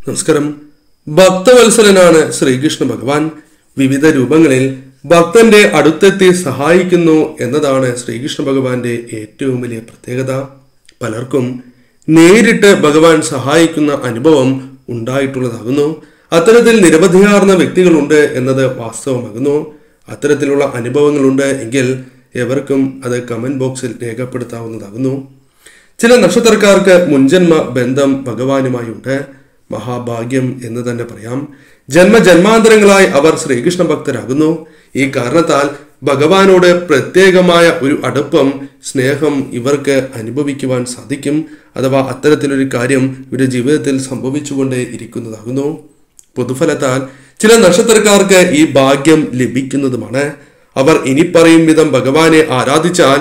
നമസ്കാരം ഭക്തവത്സലനാണ് ശ്രീകൃഷ്ണ ഭഗവാൻ വിവിധ രൂപങ്ങളിൽ ഭക്തന്റെ അടുത്തെത്തി സഹായിക്കുന്നു എന്നതാണ് ശ്രീകൃഷ്ണ ഭഗവാന്റെ ഏറ്റവും വലിയ പ്രത്യേകത പലർക്കും നേരിട്ട് ഭഗവാൻ സഹായിക്കുന്ന അനുഭവം ഉണ്ടായിട്ടുള്ളതാകുന്നു അത്തരത്തിൽ നിരവധിയാർന്ന വ്യക്തികളുണ്ട് എന്നത് വാസ്തവമാകുന്നു അത്തരത്തിലുള്ള അനുഭവങ്ങളുണ്ട് എങ്കിൽ എവർക്കും അത് കമന്റ് ബോക്സിൽ രേഖപ്പെടുത്താവുന്നതാകുന്നു ചില നക്ഷത്രക്കാർക്ക് മുൻജന്മ ബന്ധം ഭഗവാനുമായുണ്ട് മഹാഭാഗ്യം എന്ന് തന്നെ പറയാം ജന്മജന്മാന്തരങ്ങളായി അവർ ശ്രീകൃഷ്ണ ഭക്തരാകുന്നു ഈ കാരണത്താൽ ഭഗവാനോട് പ്രത്യേകമായ ഒരു അടുപ്പം സ്നേഹം ഇവർക്ക് അനുഭവിക്കുവാൻ സാധിക്കും അഥവാ അത്തരത്തിലൊരു കാര്യം ഇവരുടെ ജീവിതത്തിൽ സംഭവിച്ചുകൊണ്ടേ ഇരിക്കുന്നതാകുന്നു പൊതുഫലത്താൽ ചില നക്ഷത്രക്കാർക്ക് ഈ ഭാഗ്യം ലഭിക്കുന്നതുമാണ് അവർ ഇനി പറയും വിധം ഭഗവാനെ ആരാധിച്ചാൽ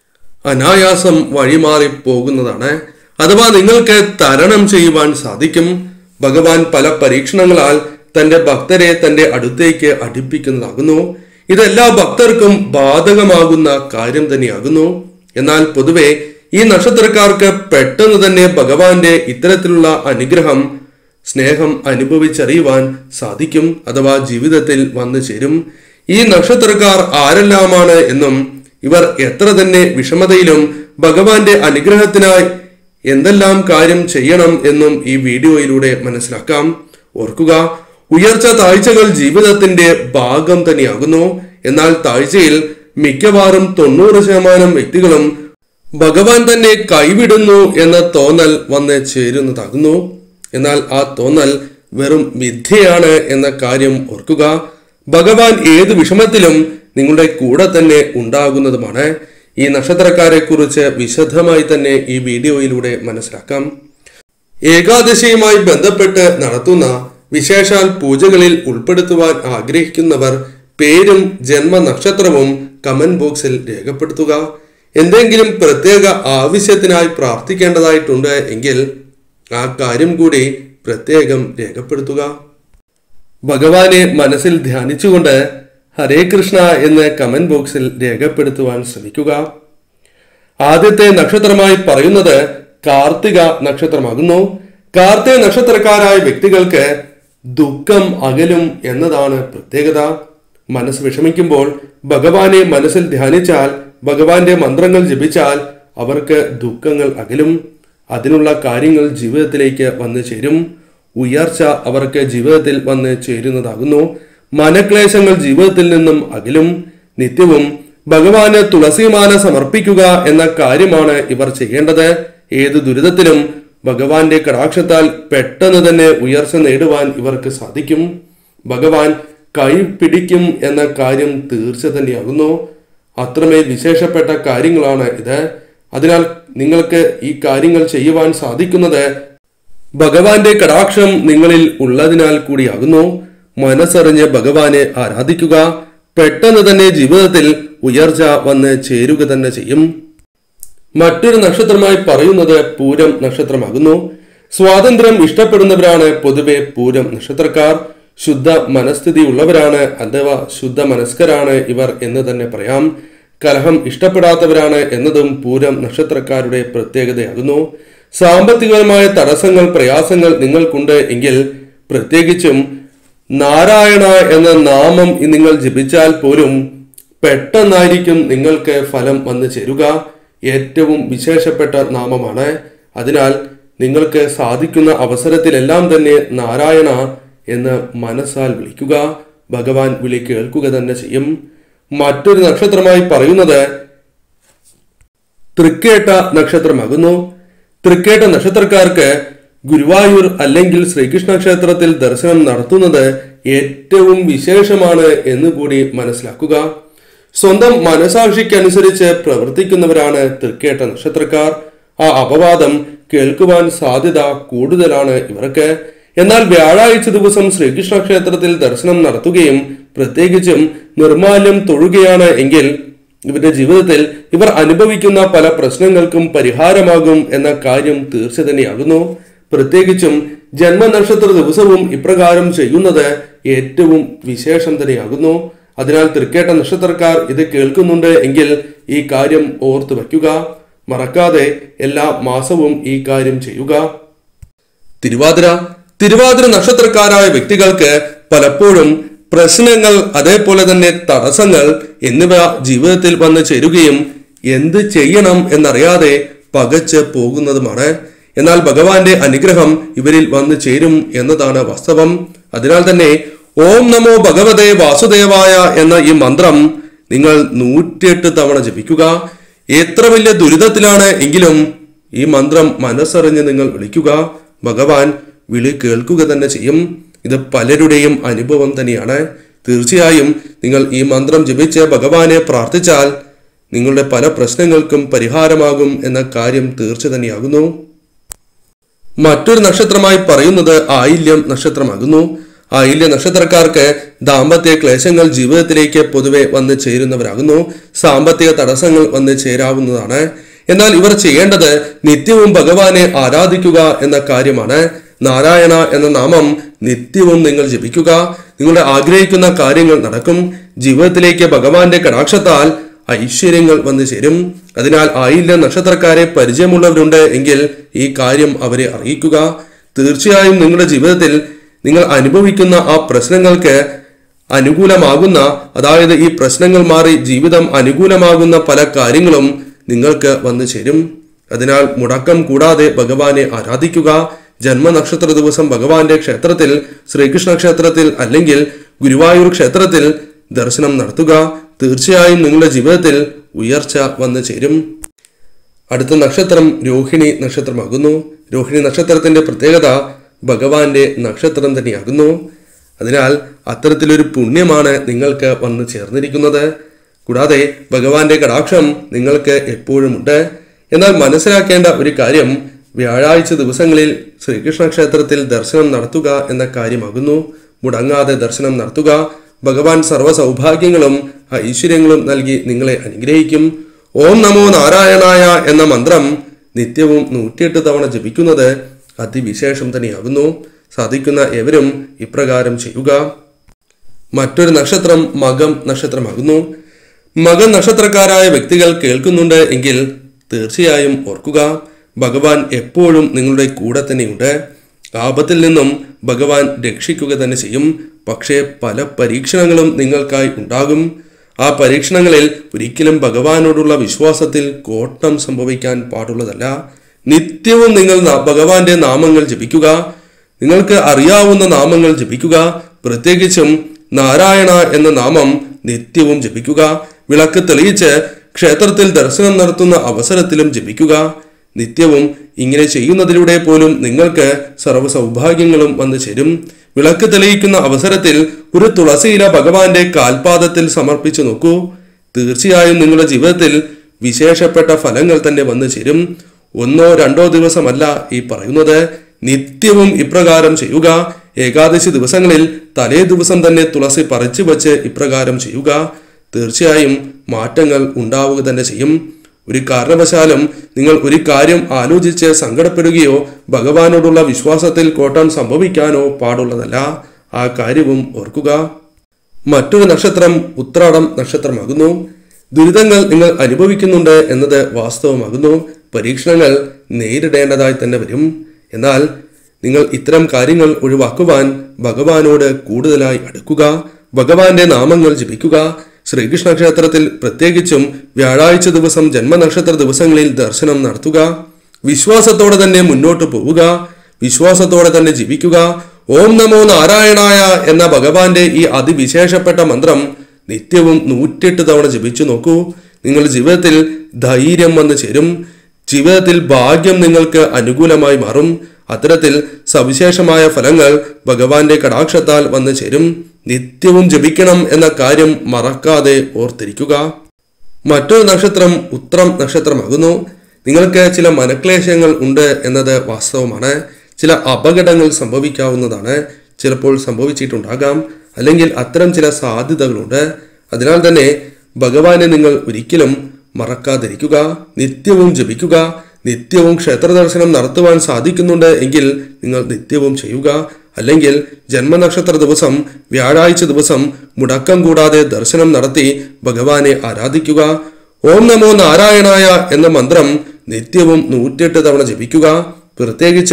അനായാസം വഴിമാറി പോകുന്നതാണ് അഥവാ നിങ്ങൾക്ക് തരണം ചെയ്യുവാൻ സാധിക്കും ഭഗവാൻ പല പരീക്ഷണങ്ങളാൽ തന്റെ ഭക്തരെ തന്റെ അടുത്തേക്ക് അടുപ്പിക്കുന്നതാകുന്നു ഇതെല്ലാ ഭക്തർക്കും ബാധകമാകുന്ന കാര്യം തന്നെയാകുന്നു എന്നാൽ പൊതുവെ ഈ നക്ഷത്രക്കാർക്ക് പെട്ടെന്ന് തന്നെ ഭഗവാന്റെ ഇത്തരത്തിലുള്ള അനുഗ്രഹം സ്നേഹം അനുഭവിച്ചറിയുവാൻ സാധിക്കും അഥവാ ജീവിതത്തിൽ വന്നു ചേരും ഈ നക്ഷത്രക്കാർ ആരെല്ലാമാണ് എന്നും ഇവർ എത്ര തന്നെ വിഷമതയിലും ഭഗവാന്റെ അനുഗ്രഹത്തിനായി എന്തെല്ലാം കാര്യം ചെയ്യണം എന്നും ഈ വീഡിയോയിലൂടെ മനസ്സിലാക്കാം ഓർക്കുക ഉയർച്ച താഴ്ചകൾ ജീവിതത്തിന്റെ ഭാഗം തന്നെയാകുന്നു എന്നാൽ താഴ്ചയിൽ മിക്കവാറും തൊണ്ണൂറ് ശതമാനം വ്യക്തികളും ഭഗവാൻ തന്നെ കൈവിടുന്നു എന്ന തോന്നൽ വന്ന് ചേരുന്നതാകുന്നു എന്നാൽ ആ തോന്നൽ വെറും മിഥ്യയാണ് എന്ന കാര്യം ഓർക്കുക ഭഗവാൻ ഏത് വിഷമത്തിലും നിങ്ങളുടെ കൂടെ തന്നെ ഉണ്ടാകുന്നതുമാണ് ഈ നക്ഷത്രക്കാരെ കുറിച്ച് വിശദമായി തന്നെ ഈ വീഡിയോയിലൂടെ മനസ്സിലാക്കാം ഏകാദശിയുമായി ബന്ധപ്പെട്ട് നടത്തുന്ന വിശേഷാൽ പൂജകളിൽ ഉൾപ്പെടുത്തുവാൻ ആഗ്രഹിക്കുന്നവർ പേരും ജന്മനക്ഷത്രവും കമന്റ് ബോക്സിൽ രേഖപ്പെടുത്തുക എന്തെങ്കിലും പ്രത്യേക ആവശ്യത്തിനായി പ്രാർത്ഥിക്കേണ്ടതായിട്ടുണ്ട് എങ്കിൽ ആ കാര്യം കൂടി പ്രത്യേകം രേഖപ്പെടുത്തുക ഭഗവാനെ മനസ്സിൽ ധ്യാനിച്ചുകൊണ്ട് ഹരേ കൃഷ്ണ എന്ന് കമന്റ് ബോക്സിൽ രേഖപ്പെടുത്തുവാൻ ശ്രമിക്കുക ആദ്യത്തെ നക്ഷത്രമായി പറയുന്നത് കാർത്തിക നക്ഷത്രമാകുന്നു കാർത്തിക നക്ഷത്രക്കാരായ വ്യക്തികൾക്ക് ദുഃഖം അകലും എന്നതാണ് പ്രത്യേകത മനസ്സ് വിഷമിക്കുമ്പോൾ ഭഗവാനെ മനസ്സിൽ ധ്യാനിച്ചാൽ ഭഗവാന്റെ മന്ത്രങ്ങൾ ജപിച്ചാൽ അവർക്ക് ദുഃഖങ്ങൾ അകലും അതിനുള്ള കാര്യങ്ങൾ ജീവിതത്തിലേക്ക് വന്നു ചേരും ഉയർച്ച അവർക്ക് ജീവിതത്തിൽ വന്ന് ചേരുന്നതാകുന്നു മനക്ലേശങ്ങൾ ജീവിതത്തിൽ നിന്നും അകലും നിത്യവും ഭഗവാന് തുളസിമാല സമർപ്പിക്കുക എന്ന കാര്യമാണ് ഇവർ ചെയ്യേണ്ടത് ഏത് ദുരിതത്തിലും ഭഗവാന്റെ കടാക്ഷത്താൽ പെട്ടെന്ന് തന്നെ ഉയർച്ച നേടുവാൻ ഇവർക്ക് സാധിക്കും ഭഗവാൻ കൈ പിടിക്കും എന്ന കാര്യം തീർച്ച തന്നെയാകുന്നു അത്രമേൽ വിശേഷപ്പെട്ട കാര്യങ്ങളാണ് ഇത് അതിനാൽ നിങ്ങൾക്ക് ഈ കാര്യങ്ങൾ ചെയ്യുവാൻ സാധിക്കുന്നത് ഭഗവാന്റെ കടാക്ഷം നിങ്ങളിൽ ഉള്ളതിനാൽ കൂടിയാകുന്നു മനസ്സറിഞ്ഞ് ഭഗവാനെ ആരാധിക്കുക പെട്ടെന്ന് തന്നെ ജീവിതത്തിൽ ഉയർച്ച വന്ന് ചേരുക തന്നെ ചെയ്യും മറ്റൊരു നക്ഷത്രമായി പറയുന്നത് പൂരം നക്ഷത്രമാകുന്നു സ്വാതന്ത്ര്യം ഇഷ്ടപ്പെടുന്നവരാണ് പൊതുവെ പൂരം നക്ഷത്രക്കാർ ശുദ്ധ മനസ്ഥിതി ഉള്ളവരാണ് അഥവാ ശുദ്ധ മനസ്കരാണ് ഇവർ എന്ന് തന്നെ പറയാം കലഹം ഇഷ്ടപ്പെടാത്തവരാണ് എന്നതും പൂരം നക്ഷത്രക്കാരുടെ പ്രത്യേകതയാകുന്നു സാമ്പത്തികപരമായ തടസ്സങ്ങൾ പ്രയാസങ്ങൾ നിങ്ങൾക്കുണ്ട് എങ്കിൽ പ്രത്യേകിച്ചും നാരായണ എന്ന നാമം നിങ്ങൾ ജപിച്ചാൽ പോലും പെട്ടെന്നായിരിക്കും നിങ്ങൾക്ക് ഫലം വന്നു ചേരുക ഏറ്റവും വിശേഷപ്പെട്ട നാമമാണ് അതിനാൽ നിങ്ങൾക്ക് സാധിക്കുന്ന അവസരത്തിലെല്ലാം തന്നെ നാരായണ എന്ന് മനസ്സാൽ വിളിക്കുക ഭഗവാൻ വിളി കേൾക്കുക തന്നെ ചെയ്യും മറ്റൊരു നക്ഷത്രമായി പറയുന്നത് തൃക്കേട്ട നക്ഷത്രമാകുന്നു തൃക്കേട്ട നക്ഷത്രക്കാർക്ക് ഗുരുവായൂർ അല്ലെങ്കിൽ ശ്രീകൃഷ്ണ ക്ഷേത്രത്തിൽ ദർശനം നടത്തുന്നത് ഏറ്റവും വിശേഷമാണ് എന്ന് കൂടി മനസ്സിലാക്കുക സ്വന്തം മനസാക്ഷിക്കനുസരിച്ച് പ്രവർത്തിക്കുന്നവരാണ് തൃക്കേട്ട നക്ഷത്രക്കാർ ആ അപവാദം കേൾക്കുവാൻ സാധ്യത കൂടുതലാണ് ഇവർക്ക് എന്നാൽ വ്യാഴാഴ്ച ദിവസം ശ്രീകൃഷ്ണ ക്ഷേത്രത്തിൽ ദർശനം നടത്തുകയും പ്രത്യേകിച്ചും നിർമാല്യം തൊഴുകയാണ് എങ്കിൽ ഇവരുടെ ജീവിതത്തിൽ ഇവർ അനുഭവിക്കുന്ന പല പ്രശ്നങ്ങൾക്കും പരിഹാരമാകും എന്ന കാര്യം തീർച്ച തന്നെയാകുന്നു പ്രത്യേകിച്ചും ജന്മനക്ഷത്ര ദിവസവും ഇപ്രകാരം ചെയ്യുന്നത് ഏറ്റവും വിശേഷം തന്നെയാകുന്നു അതിനാൽ തൃക്കേട്ട നക്ഷത്രക്കാർ ഇത് കേൾക്കുന്നുണ്ട് എങ്കിൽ ഈ കാര്യം ഓർത്തു വയ്ക്കുക മറക്കാതെ എല്ലാ മാസവും ഈ കാര്യം ചെയ്യുക തിരുവാതിര തിരുവാതിര നക്ഷത്രക്കാരായ വ്യക്തികൾക്ക് പലപ്പോഴും പ്രശ്നങ്ങൾ അതേപോലെ തന്നെ തടസ്സങ്ങൾ എന്നിവ ജീവിതത്തിൽ വന്ന് ചേരുകയും എന്ത് ചെയ്യണം എന്നറിയാതെ പകച്ച് പോകുന്നതുമാണ് എന്നാൽ ഭഗവാന്റെ അനുഗ്രഹം ഇവരിൽ വന്നു ചേരും എന്നതാണ് വാസ്തവം അതിനാൽ തന്നെ ഓം നമോ ഭഗവതേ വാസുദേവായ എന്ന ഈ മന്ത്രം നിങ്ങൾ നൂറ്റിയെട്ട് തവണ ജപിക്കുക എത്ര വലിയ ദുരിതത്തിലാണ് എങ്കിലും ഈ മന്ത്രം മനസ്സറിഞ്ഞ് നിങ്ങൾ വിളിക്കുക ഭഗവാൻ വിളി കേൾക്കുക തന്നെ ചെയ്യും ഇത് പലരുടെയും അനുഭവം തന്നെയാണ് തീർച്ചയായും നിങ്ങൾ ഈ മന്ത്രം ജപിച്ച് ഭഗവാനെ പ്രാർത്ഥിച്ചാൽ നിങ്ങളുടെ പല പ്രശ്നങ്ങൾക്കും പരിഹാരമാകും എന്ന കാര്യം തീർച്ച തന്നെയാകുന്നു മറ്റൊരു നക്ഷത്രമായി പറയുന്നത് ആയില്യം നക്ഷത്രമാകുന്നു ആയില്യ നക്ഷത്രക്കാർക്ക് ദാമ്പത്യ ക്ലേശങ്ങൾ ജീവിതത്തിലേക്ക് പൊതുവെ വന്ന് ചേരുന്നവരാകുന്നു സാമ്പത്തിക തടസ്സങ്ങൾ വന്ന് ചേരാവുന്നതാണ് എന്നാൽ ഇവർ ചെയ്യേണ്ടത് നിത്യവും ഭഗവാനെ ആരാധിക്കുക എന്ന കാര്യമാണ് നാരായണ എന്ന നാമം നിത്യവും നിങ്ങൾ ജപിക്കുക നിങ്ങളുടെ ആഗ്രഹിക്കുന്ന കാര്യങ്ങൾ നടക്കും ജീവിതത്തിലേക്ക് ഭഗവാന്റെ കടാക്ഷത്താൽ ഐശ്വര്യങ്ങൾ വന്നു ചേരും അതിനാൽ ആയില്യ നക്ഷത്രക്കാരെ പരിചയമുള്ളവരുണ്ട് എങ്കിൽ ഈ കാര്യം അവരെ അറിയിക്കുക തീർച്ചയായും നിങ്ങളുടെ ജീവിതത്തിൽ നിങ്ങൾ അനുഭവിക്കുന്ന ആ പ്രശ്നങ്ങൾക്ക് അനുകൂലമാകുന്ന അതായത് ഈ പ്രശ്നങ്ങൾ മാറി ജീവിതം അനുകൂലമാകുന്ന പല കാര്യങ്ങളും നിങ്ങൾക്ക് വന്നു ചേരും അതിനാൽ മുടക്കം കൂടാതെ ഭഗവാനെ ആരാധിക്കുക ജന്മനക്ഷത്ര ദിവസം ഭഗവാന്റെ ക്ഷേത്രത്തിൽ ശ്രീകൃഷ്ണ ക്ഷേത്രത്തിൽ അല്ലെങ്കിൽ ഗുരുവായൂർ ക്ഷേത്രത്തിൽ ദർശനം നടത്തുക തീർച്ചയായും നിങ്ങളുടെ ജീവിതത്തിൽ ഉയർച്ച വന്നു ചേരും അടുത്ത നക്ഷത്രം രോഹിണി നക്ഷത്രമാകുന്നു രോഹിണി നക്ഷത്രത്തിന്റെ പ്രത്യേകത ഭഗവാന്റെ നക്ഷത്രം തന്നെയാകുന്നു അതിനാൽ അത്തരത്തിലൊരു പുണ്യമാണ് നിങ്ങൾക്ക് വന്നു ചേർന്നിരിക്കുന്നത് കൂടാതെ ഭഗവാന്റെ കടാക്ഷം നിങ്ങൾക്ക് എപ്പോഴുമുണ്ട് എന്നാൽ മനസ്സിലാക്കേണ്ട ഒരു കാര്യം വ്യാഴാഴ്ച ദിവസങ്ങളിൽ ശ്രീകൃഷ്ണ ക്ഷേത്രത്തിൽ ദർശനം നടത്തുക എന്ന കാര്യമാകുന്നു മുടങ്ങാതെ ദർശനം നടത്തുക ഭഗവാൻ സർവ്വ സൗഭാഗ്യങ്ങളും ഐശ്വര്യങ്ങളും നൽകി നിങ്ങളെ അനുഗ്രഹിക്കും ഓം നമോ നാരായണായ എന്ന മന്ത്രം നിത്യവും നൂറ്റിയെട്ട് തവണ ജപിക്കുന്നത് അതിവിശേഷം തന്നെയാകുന്നു സാധിക്കുന്ന എവരും ഇപ്രകാരം ചെയ്യുക മറ്റൊരു നക്ഷത്രം മകം നക്ഷത്രമാകുന്നു മകൻ നക്ഷത്രക്കാരായ വ്യക്തികൾ കേൾക്കുന്നുണ്ട് എങ്കിൽ തീർച്ചയായും ഓർക്കുക ഭഗവാൻ എപ്പോഴും നിങ്ങളുടെ കൂടെ തന്നെയുണ്ട് ആപത്തിൽ നിന്നും ഭഗവാൻ രക്ഷിക്കുക തന്നെ ചെയ്യും പക്ഷേ പല പരീക്ഷണങ്ങളും നിങ്ങൾക്കായി ഉണ്ടാകും ആ പരീക്ഷണങ്ങളിൽ ഒരിക്കലും ഭഗവാനോടുള്ള വിശ്വാസത്തിൽ കോട്ടം സംഭവിക്കാൻ പാടുള്ളതല്ല നിത്യവും നിങ്ങൾ ന- ഭഗവാന്റെ നാമങ്ങൾ ജപിക്കുക നിങ്ങൾക്ക് അറിയാവുന്ന നാമങ്ങൾ ജപിക്കുക പ്രത്യേകിച്ചും നാരായണ എന്ന നാമം നിത്യവും ജപിക്കുക വിളക്ക് തെളിയിച്ച് ക്ഷേത്രത്തിൽ ദർശനം നടത്തുന്ന അവസരത്തിലും ജപിക്കുക നിത്യവും ഇങ്ങനെ ചെയ്യുന്നതിലൂടെ പോലും നിങ്ങൾക്ക് സർവ്വ സൗഭാഗ്യങ്ങളും വന്നു ചേരും വിളക്ക് തെളിയിക്കുന്ന അവസരത്തിൽ ഒരു തുളസിയില ഭഗവാന്റെ കാൽപാദത്തിൽ സമർപ്പിച്ചു നോക്കൂ തീർച്ചയായും നിങ്ങളുടെ ജീവിതത്തിൽ വിശേഷപ്പെട്ട ഫലങ്ങൾ തന്നെ വന്നു ചേരും ഒന്നോ രണ്ടോ ദിവസമല്ല ഈ പറയുന്നത് നിത്യവും ഇപ്രകാരം ചെയ്യുക ഏകാദശി ദിവസങ്ങളിൽ തലേ ദിവസം തന്നെ തുളസി പറിച്ചു വച്ച് ഇപ്രകാരം ചെയ്യുക തീർച്ചയായും മാറ്റങ്ങൾ ഉണ്ടാവുക തന്നെ ചെയ്യും ഒരു കാരണവശാലും നിങ്ങൾ ഒരു കാര്യം ആലോചിച്ച് സങ്കടപ്പെടുകയോ ഭഗവാനോടുള്ള വിശ്വാസത്തിൽ കോട്ടം സംഭവിക്കാനോ പാടുള്ളതല്ല ആ കാര്യവും ഓർക്കുക മറ്റൊരു നക്ഷത്രം ഉത്രാടം നക്ഷത്രമാകുന്നു ദുരിതങ്ങൾ നിങ്ങൾ അനുഭവിക്കുന്നുണ്ട് എന്നത് വാസ്തവമാകുന്നു പരീക്ഷണങ്ങൾ നേരിടേണ്ടതായി തന്നെ വരും എന്നാൽ നിങ്ങൾ ഇത്തരം കാര്യങ്ങൾ ഒഴിവാക്കുവാൻ ഭഗവാനോട് കൂടുതലായി അടുക്കുക ഭഗവാന്റെ നാമങ്ങൾ ജപിക്കുക ശ്രീകൃഷ്ണ ക്ഷേത്രത്തിൽ പ്രത്യേകിച്ചും വ്യാഴാഴ്ച ദിവസം ജന്മനക്ഷത്ര ദിവസങ്ങളിൽ ദർശനം നടത്തുക വിശ്വാസത്തോടെ തന്നെ മുന്നോട്ട് പോവുക വിശ്വാസത്തോടെ തന്നെ ജീവിക്കുക ഓം നമോ നാരായണായ എന്ന ഭഗവാന്റെ ഈ അതിവിശേഷപ്പെട്ട മന്ത്രം നിത്യവും നൂറ്റെട്ട് തവണ ജപിച്ചു നോക്കൂ നിങ്ങൾ ജീവിതത്തിൽ ധൈര്യം വന്നു ചേരും ജീവിതത്തിൽ ഭാഗ്യം നിങ്ങൾക്ക് അനുകൂലമായി മാറും അത്തരത്തിൽ സവിശേഷമായ ഫലങ്ങൾ ഭഗവാന്റെ കടാക്ഷത്താൽ വന്നു ചേരും നിത്യവും ജപിക്കണം എന്ന കാര്യം മറക്കാതെ ഓർത്തിരിക്കുക മറ്റൊരു നക്ഷത്രം ഉത്രം നക്ഷത്രമാകുന്നു നിങ്ങൾക്ക് ചില മനക്ലേശങ്ങൾ ഉണ്ട് എന്നത് വാസ്തവമാണ് ചില അപകടങ്ങൾ സംഭവിക്കാവുന്നതാണ് ചിലപ്പോൾ സംഭവിച്ചിട്ടുണ്ടാകാം അല്ലെങ്കിൽ അത്തരം ചില സാധ്യതകളുണ്ട് അതിനാൽ തന്നെ ഭഗവാനെ നിങ്ങൾ ഒരിക്കലും മറക്കാതിരിക്കുക നിത്യവും ജപിക്കുക നിത്യവും ക്ഷേത്ര ദർശനം നടത്തുവാൻ സാധിക്കുന്നുണ്ട് എങ്കിൽ നിങ്ങൾ നിത്യവും ചെയ്യുക അല്ലെങ്കിൽ ജന്മനക്ഷത്ര ദിവസം വ്യാഴാഴ്ച ദിവസം മുടക്കം കൂടാതെ ദർശനം നടത്തി ഭഗവാനെ ആരാധിക്കുക ഓം നമോ നാരായണായ എന്ന മന്ത്രം നിത്യവും നൂറ്റെട്ട് തവണ ജപിക്കുക പ്രത്യേകിച്ചും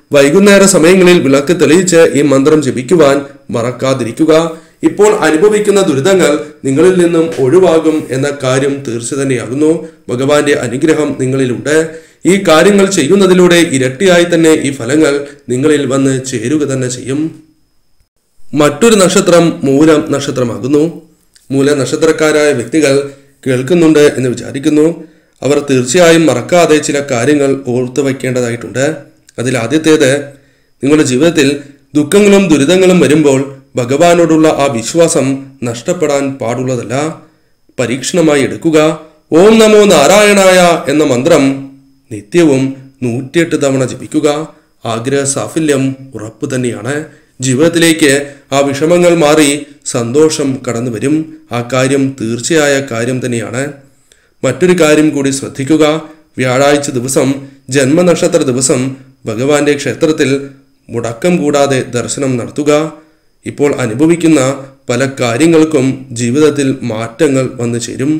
വൈകുന്നേര സമയങ്ങളിൽ വിളക്ക് തെളിയിച്ച് ഈ മന്ത്രം ജപിക്കുവാൻ മറക്കാതിരിക്കുക ഇപ്പോൾ അനുഭവിക്കുന്ന ദുരിതങ്ങൾ നിങ്ങളിൽ നിന്നും ഒഴിവാകും എന്ന കാര്യം തീർച്ച തന്നെയാകുന്നു ഭഗവാന്റെ അനുഗ്രഹം നിങ്ങളിലുണ്ട് ഈ കാര്യങ്ങൾ ചെയ്യുന്നതിലൂടെ ഇരട്ടിയായി തന്നെ ഈ ഫലങ്ങൾ നിങ്ങളിൽ വന്ന് ചേരുക തന്നെ ചെയ്യും മറ്റൊരു നക്ഷത്രം മൂലം നക്ഷത്രമാകുന്നു മൂല നക്ഷത്രക്കാരായ വ്യക്തികൾ കേൾക്കുന്നുണ്ട് എന്ന് വിചാരിക്കുന്നു അവർ തീർച്ചയായും മറക്കാതെ ചില കാര്യങ്ങൾ ഓർത്തു വയ്ക്കേണ്ടതായിട്ടുണ്ട് അതിൽ ആദ്യത്തേത് നിങ്ങളുടെ ജീവിതത്തിൽ ദുഃഖങ്ങളും ദുരിതങ്ങളും വരുമ്പോൾ ഭഗവാനോടുള്ള ആ വിശ്വാസം നഷ്ടപ്പെടാൻ പാടുള്ളതല്ല പരീക്ഷണമായി എടുക്കുക ഓം നമോ നാരായണായ എന്ന മന്ത്രം നിത്യവും നൂറ്റിയെട്ട് തവണ ജപിക്കുക ആഗ്രഹ സാഫല്യം ഉറപ്പു തന്നെയാണ് ജീവിതത്തിലേക്ക് ആ വിഷമങ്ങൾ മാറി സന്തോഷം കടന്നു വരും ആ കാര്യം തീർച്ചയായ കാര്യം തന്നെയാണ് മറ്റൊരു കാര്യം കൂടി ശ്രദ്ധിക്കുക വ്യാഴാഴ്ച ദിവസം ജന്മനക്ഷത്ര ദിവസം ഭഗവാന്റെ ക്ഷേത്രത്തിൽ മുടക്കം കൂടാതെ ദർശനം നടത്തുക ഇപ്പോൾ അനുഭവിക്കുന്ന പല കാര്യങ്ങൾക്കും ജീവിതത്തിൽ മാറ്റങ്ങൾ വന്നു ചേരും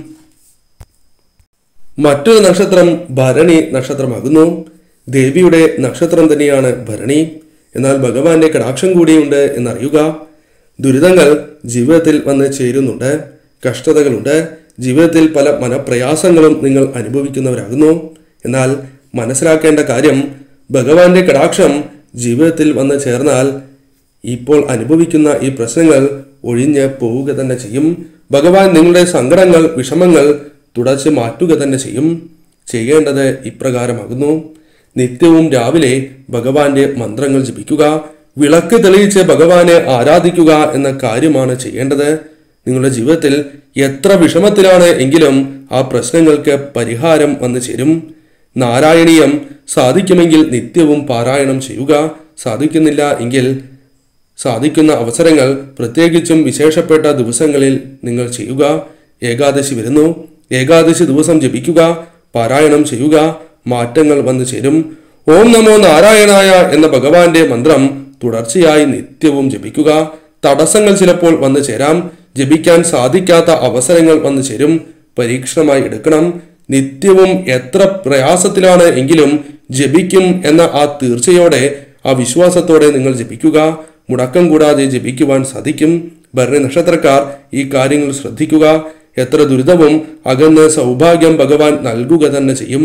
മറ്റൊരു നക്ഷത്രം ഭരണി നക്ഷത്രമാകുന്നു ദേവിയുടെ നക്ഷത്രം തന്നെയാണ് ഭരണി എന്നാൽ ഭഗവാന്റെ കടാക്ഷം കൂടിയുണ്ട് എന്നറിയുക ദുരിതങ്ങൾ ജീവിതത്തിൽ വന്ന് ചേരുന്നുണ്ട് കഷ്ടതകളുണ്ട് ജീവിതത്തിൽ പല മനപ്രയാസങ്ങളും നിങ്ങൾ അനുഭവിക്കുന്നവരാകുന്നു എന്നാൽ മനസ്സിലാക്കേണ്ട കാര്യം ഭഗവാന്റെ കടാക്ഷം ജീവിതത്തിൽ വന്ന് ചേർന്നാൽ ഇപ്പോൾ അനുഭവിക്കുന്ന ഈ പ്രശ്നങ്ങൾ ഒഴിഞ്ഞ് പോവുക തന്നെ ചെയ്യും ഭഗവാൻ നിങ്ങളുടെ സങ്കടങ്ങൾ വിഷമങ്ങൾ തുടച്ചു മാറ്റുക തന്നെ ചെയ്യും ചെയ്യേണ്ടത് ഇപ്രകാരമാകുന്നു നിത്യവും രാവിലെ ഭഗവാന്റെ മന്ത്രങ്ങൾ ജപിക്കുക വിളക്ക് തെളിയിച്ച് ഭഗവാനെ ആരാധിക്കുക എന്ന കാര്യമാണ് ചെയ്യേണ്ടത് നിങ്ങളുടെ ജീവിതത്തിൽ എത്ര വിഷമത്തിലാണ് എങ്കിലും ആ പ്രശ്നങ്ങൾക്ക് പരിഹാരം വന്നു ചേരും നാരായണീയം സാധിക്കുമെങ്കിൽ നിത്യവും പാരായണം ചെയ്യുക സാധിക്കുന്നില്ല എങ്കിൽ സാധിക്കുന്ന അവസരങ്ങൾ പ്രത്യേകിച്ചും വിശേഷപ്പെട്ട ദിവസങ്ങളിൽ നിങ്ങൾ ചെയ്യുക ഏകാദശി വരുന്നു ഏകാദശി ദിവസം ജപിക്കുക പാരായണം ചെയ്യുക മാറ്റങ്ങൾ വന്നു ചേരും ഓം നമോ നാരായണായ എന്ന ഭഗവാന്റെ മന്ത്രം തുടർച്ചയായി നിത്യവും ജപിക്കുക തടസ്സങ്ങൾ ചിലപ്പോൾ വന്നു ചേരാം ജപിക്കാൻ സാധിക്കാത്ത അവസരങ്ങൾ വന്നു ചേരും പരീക്ഷണമായി എടുക്കണം നിത്യവും എത്ര പ്രയാസത്തിലാണ് എങ്കിലും ജപിക്കും എന്ന ആ തീർച്ചയോടെ ആ വിശ്വാസത്തോടെ നിങ്ങൾ ജപിക്കുക മുടക്കം കൂടാതെ ജപിക്കുവാൻ സാധിക്കും ഭരണി നക്ഷത്രക്കാർ ഈ കാര്യങ്ങൾ ശ്രദ്ധിക്കുക എത്ര ദുരിതവും അകന്ന് സൗഭാഗ്യം ഭഗവാൻ നൽകുക തന്നെ ചെയ്യും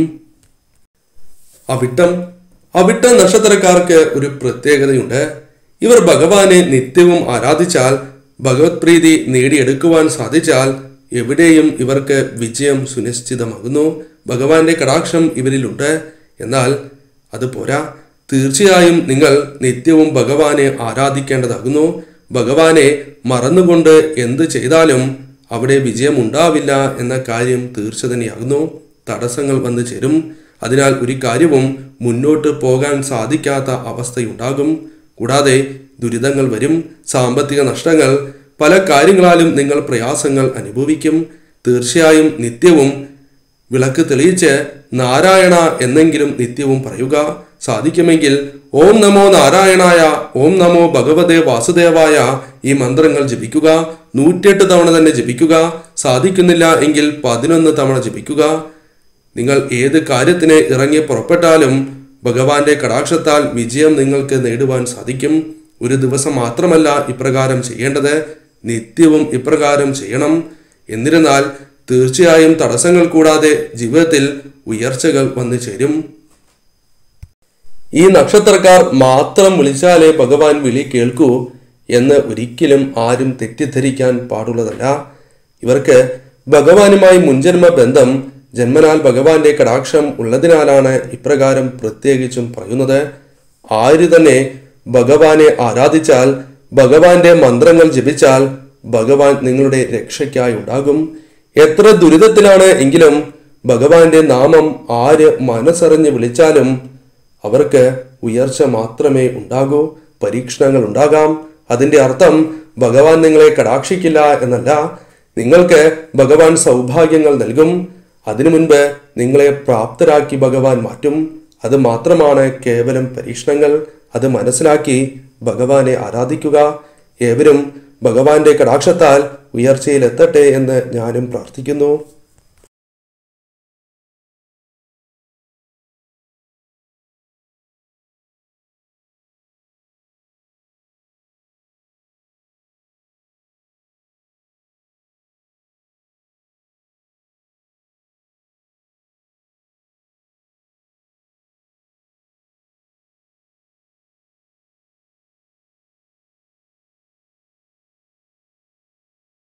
അവിട്ടം അവിട്ട നക്ഷത്രക്കാർക്ക് ഒരു പ്രത്യേകതയുണ്ട് ഇവർ ഭഗവാനെ നിത്യവും ആരാധിച്ചാൽ ഭഗവത് പ്രീതി നേടിയെടുക്കുവാൻ സാധിച്ചാൽ എവിടെയും ഇവർക്ക് വിജയം സുനിശ്ചിതമാകുന്നു ഭഗവാന്റെ കടാക്ഷം ഇവരിലുണ്ട് എന്നാൽ അത് പോരാ തീർച്ചയായും നിങ്ങൾ നിത്യവും ഭഗവാനെ ആരാധിക്കേണ്ടതാകുന്നു ഭഗവാനെ മറന്നുകൊണ്ട് എന്ത് ചെയ്താലും അവിടെ വിജയം ഉണ്ടാവില്ല എന്ന കാര്യം തീർച്ച തന്നെയാകുന്നു തടസ്സങ്ങൾ വന്നു ചേരും അതിനാൽ ഒരു കാര്യവും മുന്നോട്ട് പോകാൻ സാധിക്കാത്ത അവസ്ഥയുണ്ടാകും കൂടാതെ ദുരിതങ്ങൾ വരും സാമ്പത്തിക നഷ്ടങ്ങൾ പല കാര്യങ്ങളാലും നിങ്ങൾ പ്രയാസങ്ങൾ അനുഭവിക്കും തീർച്ചയായും നിത്യവും വിളക്ക് തെളിയിച്ച് നാരായണ എന്നെങ്കിലും നിത്യവും പറയുക സാധിക്കുമെങ്കിൽ ഓം നമോ നാരായണായ ഓം നമോ ഭഗവതേ വാസുദേവായ ഈ മന്ത്രങ്ങൾ ജപിക്കുക നൂറ്റെട്ട് തവണ തന്നെ ജപിക്കുക സാധിക്കുന്നില്ല എങ്കിൽ പതിനൊന്ന് തവണ ജപിക്കുക നിങ്ങൾ ഏത് കാര്യത്തിന് ഇറങ്ങി പുറപ്പെട്ടാലും ഭഗവാന്റെ കടാക്ഷത്താൽ വിജയം നിങ്ങൾക്ക് നേടുവാൻ സാധിക്കും ഒരു ദിവസം മാത്രമല്ല ഇപ്രകാരം ചെയ്യേണ്ടത് നിത്യവും ഇപ്രകാരം ചെയ്യണം എന്നിരുന്നാൽ തീർച്ചയായും തടസ്സങ്ങൾ കൂടാതെ ജീവിതത്തിൽ ഉയർച്ചകൾ വന്നു ചേരും ഈ നക്ഷത്രക്കാർ മാത്രം വിളിച്ചാലേ ഭഗവാൻ വിളി കേൾക്കൂ എന്ന് ഒരിക്കലും ആരും തെറ്റിദ്ധരിക്കാൻ പാടുള്ളതല്ല ഇവർക്ക് ഭഗവാനുമായി മുൻജന്മ ബന്ധം ജന്മനാൽ ഭഗവാന്റെ കടാക്ഷം ഉള്ളതിനാലാണ് ഇപ്രകാരം പ്രത്യേകിച്ചും പറയുന്നത് ആര് തന്നെ ഭഗവാനെ ആരാധിച്ചാൽ ഭഗവാന്റെ മന്ത്രങ്ങൾ ജപിച്ചാൽ ഭഗവാൻ നിങ്ങളുടെ രക്ഷയ്ക്കായി ഉണ്ടാകും എത്ര ദുരിതത്തിലാണ് എങ്കിലും ഭഗവാന്റെ നാമം ആര് മനസ്സറിഞ്ഞ് വിളിച്ചാലും അവർക്ക് ഉയർച്ച മാത്രമേ ഉണ്ടാകൂ പരീക്ഷണങ്ങൾ ഉണ്ടാകാം അതിന്റെ അർത്ഥം ഭഗവാൻ നിങ്ങളെ കടാക്ഷിക്കില്ല എന്നല്ല നിങ്ങൾക്ക് ഭഗവാൻ സൗഭാഗ്യങ്ങൾ നൽകും അതിനു മുൻപ് നിങ്ങളെ പ്രാപ്തരാക്കി ഭഗവാൻ മാറ്റും അത് മാത്രമാണ് കേവലം പരീക്ഷണങ്ങൾ അത് മനസ്സിലാക്കി ഭഗവാനെ ആരാധിക്കുക ഏവരും ഭഗവാന്റെ കടാക്ഷത്താൽ ഉയർച്ചയിലെത്തട്ടെ എന്ന് ഞാനും പ്രാർത്ഥിക്കുന്നു